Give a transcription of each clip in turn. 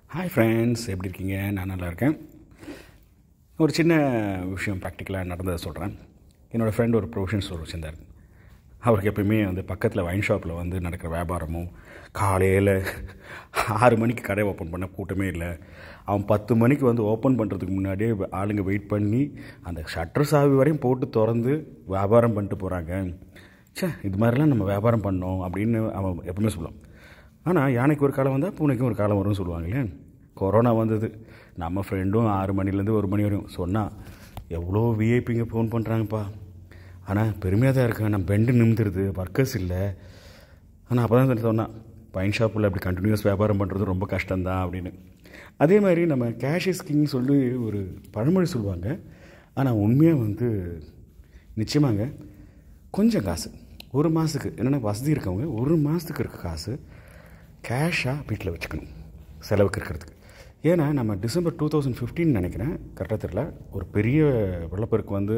hi friends எப்படி இருக்கீங்க நான் நல்லா இருக்கேன் ஒரு சின்ன விஷயம் ப்ராக்டிக்கலாக நடந்ததை சொல்கிறேன் என்னோடய ஃப்ரெண்ட் ஒரு ப்ரொவிஷன் ஸ்டோர் வச்சுருந்தார் அவருக்கு எப்பயுமே வந்து பக்கத்தில் வைன் ஷாப்பில் வந்து நடக்கிற வியாபாரமும் காலையில் ஆறு மணிக்கு கடை ஓப்பன் பண்ண கூட்டமே இல்லை அவன் பத்து மணிக்கு வந்து ஓப்பன் பண்ணுறதுக்கு முன்னாடியே ஆளுங்க வெயிட் பண்ணி அந்த ஷட்டர் சாவி வரையும் போட்டு திறந்து வியாபாரம் பண்ணிட்டு போகிறாங்க ச்சே இது மாதிரிலாம் நம்ம வியாபாரம் பண்ணோம் அப்படின்னு அவன் எப்பவுமே சொல்லுவான் ஆனால் யானைக்கு ஒரு காலம் வந்தால் பூனைக்கும் ஒரு காலம் வரும்னு சொல்லுவாங்களே கொரோனா வந்தது நம்ம ஃப்ரெண்டும் ஆறு மணிலேருந்து ஒரு மணி வரையும் சொன்னால் எவ்வளோ விஐபிங்க ஃபோன் பண்ணுறாங்கப்பா ஆனால் பெருமையாக தான் இருக்கேன் நம்ம பெண்டு நிமிந்துருது ஒர்க்கர்ஸ் இல்லை ஆனால் அப்போ தான் சொன்னான் பைன் ஷாப்பில் அப்படி கண்டினியூஸ் வியாபாரம் பண்ணுறது ரொம்ப கஷ்டம்தான் அப்படின்னு அதே மாதிரி நம்ம கேஷ் இஸ் கிங் சொல்லி ஒரு பழமொழி சொல்லுவாங்க ஆனால் உண்மையாக வந்து நிச்சயமாங்க கொஞ்சம் காசு ஒரு மாதத்துக்கு என்னென்னா வசதி இருக்கவங்க ஒரு மாதத்துக்கு இருக்க காசு கேஷாக வீட்டில் வச்சுக்கணும் செலவுக்கு இருக்கிறதுக்கு ஏன்னா நம்ம டிசம்பர் டூ தௌசண்ட் ஃபிஃப்டின் நினைக்கிறேன் கரெக்டாக தெரியல ஒரு பெரிய வெள்ளப்பெருக்கு வந்து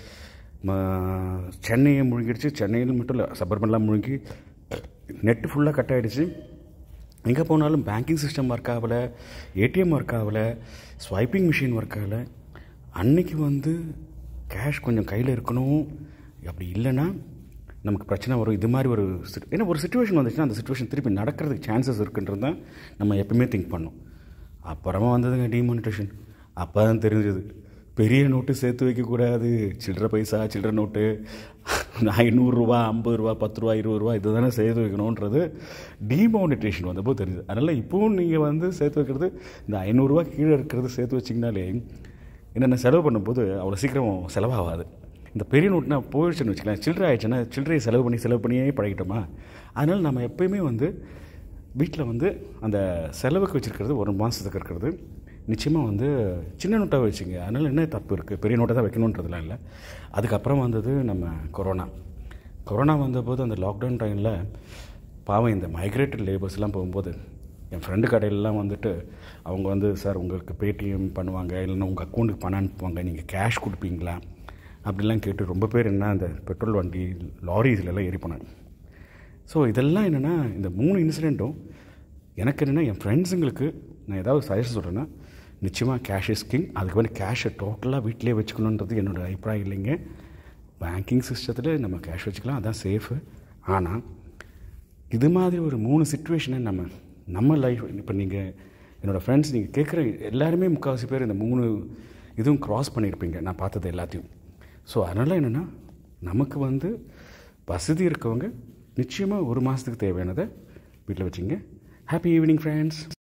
ம- சென்னையை முழுங்கிடுச்சு சென்னையில் மட்டும் இல்லை சபர்பன்லாம் முழுங்கி நெட்டு ஃபுல்லாக கட் ஆகிடுச்சு எங்கே போனாலும் பேங்கிங் சிஸ்டம் ஒர்க் ஆகலை ஏடிஎம் ஒர்க் ஆகலை ஸ்வைப்பிங் மிஷின் ஒர்க் ஆகலை அன்னைக்கு வந்து கேஷ் கொஞ்சம் கையில் இருக்கணும் அப்படி இல்லைன்னா நமக்கு பிரச்சனை வரும் இது மாதிரி ஒரு sit- ஏன்னா ஒரு சுச்சுவேஷன் வந்துச்சுன்னா அந்த சுச்சுவேஷன் திருப்பி நடக்கிறதுக்கு சான்சஸ் இருக்குன்றது தான் நம்ம எப்பவுமே திங்க் பண்ணோம் அப்புறமா வந்ததுங்க டிமானிட்டேஷன் அப்போ தான் தெரிஞ்சது பெரிய நோட்டு சேர்த்து வைக்கக்கூடாது சில்லற பைசா சில்லற நோட்டு ஐநூறுரூவா ஐம்பது ரூபா பத்து ரூபா இருபது ரூபா இது தானே சேர்த்து வைக்கணுன்றது டிமானிட்டேஷன் வந்தப்போ தெரியுது அதனால் இப்போவும் நீங்கள் வந்து சேர்த்து வைக்கிறது இந்த ஐநூறுரூவா கீழே இருக்கிறது சேர்த்து வச்சிங்கனாலே என்னென்ன செலவு பண்ணும்போது அவ்வளோ சீக்கிரம் செலவாகாது இந்த பெரிய நோட்னா போயிடுச்சுன்னு வச்சுக்கலாம் சில்லறை ஆயிடுச்சுன்னா சில்லறையை செலவு பண்ணி செலவு பண்ணியே பழகிட்டோமா அதனால் நம்ம எப்பயுமே வந்து வீட்டில் வந்து அந்த செலவுக்கு வச்சுருக்கிறது ஒரு மாதத்துக்கு இருக்கிறது நிச்சயமாக வந்து சின்ன நோட்டாக வச்சுங்க அதனால் என்ன தப்பு இருக்குது பெரிய நோட்டை தான் வைக்கணுன்றதுலாம் இல்லை அதுக்கப்புறம் வந்தது நம்ம கொரோனா கொரோனா வந்தபோது அந்த லாக்டவுன் டைமில் பாவம் இந்த மைக்ரேட்டட் லேபர்ஸ்லாம் போகும்போது என் ஃப்ரெண்டு கடையிலலாம் வந்துட்டு அவங்க வந்து சார் உங்களுக்கு பேடிஎம் பண்ணுவாங்க இல்லைன்னா உங்கள் அக்கௌண்ட்டுக்கு பணம் அனுப்புவாங்க நீங்கள் கேஷ் கொடுப்பீங்களா அப்படிலாம் கேட்டு ரொம்ப பேர் என்ன அந்த பெட்ரோல் வண்டி லாரி இதுலலாம் ஏறி போனாங்க ஸோ இதெல்லாம் என்னென்னா இந்த மூணு இன்சிடெண்ட்டும் எனக்கு என்னென்னா என் ஃப்ரெண்ட்ஸுங்களுக்கு நான் ஏதாவது சஜஷன் சொல்கிறேன்னா நிச்சயமாக கேஷ் இஸ் கிங் அதுக்கு வந்து கேஷை டோட்டலாக வீட்டிலே வச்சுக்கணுன்றது என்னோடய அபிப்பிராயம் இல்லைங்க பேங்கிங் சிஸ்டத்தில் நம்ம கேஷ் வச்சுக்கலாம் அதான் சேஃபு ஆனால் இது மாதிரி ஒரு மூணு சுச்சுவேஷனை நம்ம நம்ம லைஃப் இப்போ நீங்கள் என்னோடய ஃப்ரெண்ட்ஸ் நீங்கள் கேட்குற எல்லாருமே முக்கால்வாசி பேர் இந்த மூணு இதுவும் க்ராஸ் பண்ணியிருப்பீங்க நான் பார்த்தது எல்லாத்தையும் ஸோ அதனால் என்னென்னா நமக்கு வந்து வசதி இருக்கவங்க நிச்சயமாக ஒரு மாதத்துக்கு தேவையானதை வீட்டில் வச்சுங்க ஹாப்பி ஈவினிங் ஃப்ரெண்ட்ஸ்